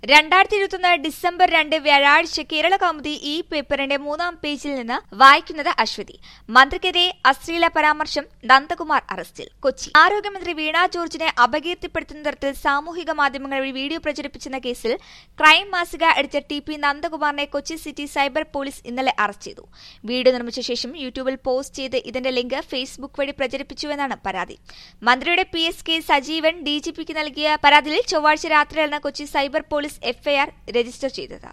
രണ്ടായിരത്തി ഇരുപത്തൊന്ന് ഡിസംബർ രണ്ട് വ്യാഴാഴ്ച കേരള കൗമുദി ഈ പേപ്പറിന്റെ മൂന്നാം പേജിൽ നിന്ന് വായിക്കുന്നത് അശ്വതി മന്ത്രിക്കെതിരെ അശ്ലീല പരാമർശം നന്ദകുമാർ അറസ്റ്റിൽ കൊച്ചി ആരോഗ്യമന്ത്രി വീണ ജോർജിനെ അപകീർത്തിപ്പെടുത്തുന്ന തരത്തിൽ സാമൂഹിക മാധ്യമങ്ങൾ വഴി വീഡിയോ പ്രചരിപ്പിച്ചെന്ന കേസിൽ ക്രൈം മാസിക എഡിറ്റർ ടി പി നന്ദകുമാറിനെ കൊച്ചി സിറ്റി സൈബർ പോലീസ് ഇന്നലെ അറസ്റ്റ് ചെയ്തു വീഡിയോ നിർമ്മിച്ച ശേഷം യൂട്യൂബിൽ പോസ്റ്റ് ചെയ്ത് ഇതിന്റെ ലിങ്ക് ഫേസ്ബുക്ക് വഴി പ്രചരിപ്പിച്ചുവെന്നാണ് പരാതി മന്ത്രിയുടെ പി എസ് കെ സജീവൻ ഡിജിപിക്ക് നൽകിയ പരാതിയിൽ ചൊവ്വാഴ്ച രാത്രിയാണ് Kochi cyber police FIR register ചെയ്തത്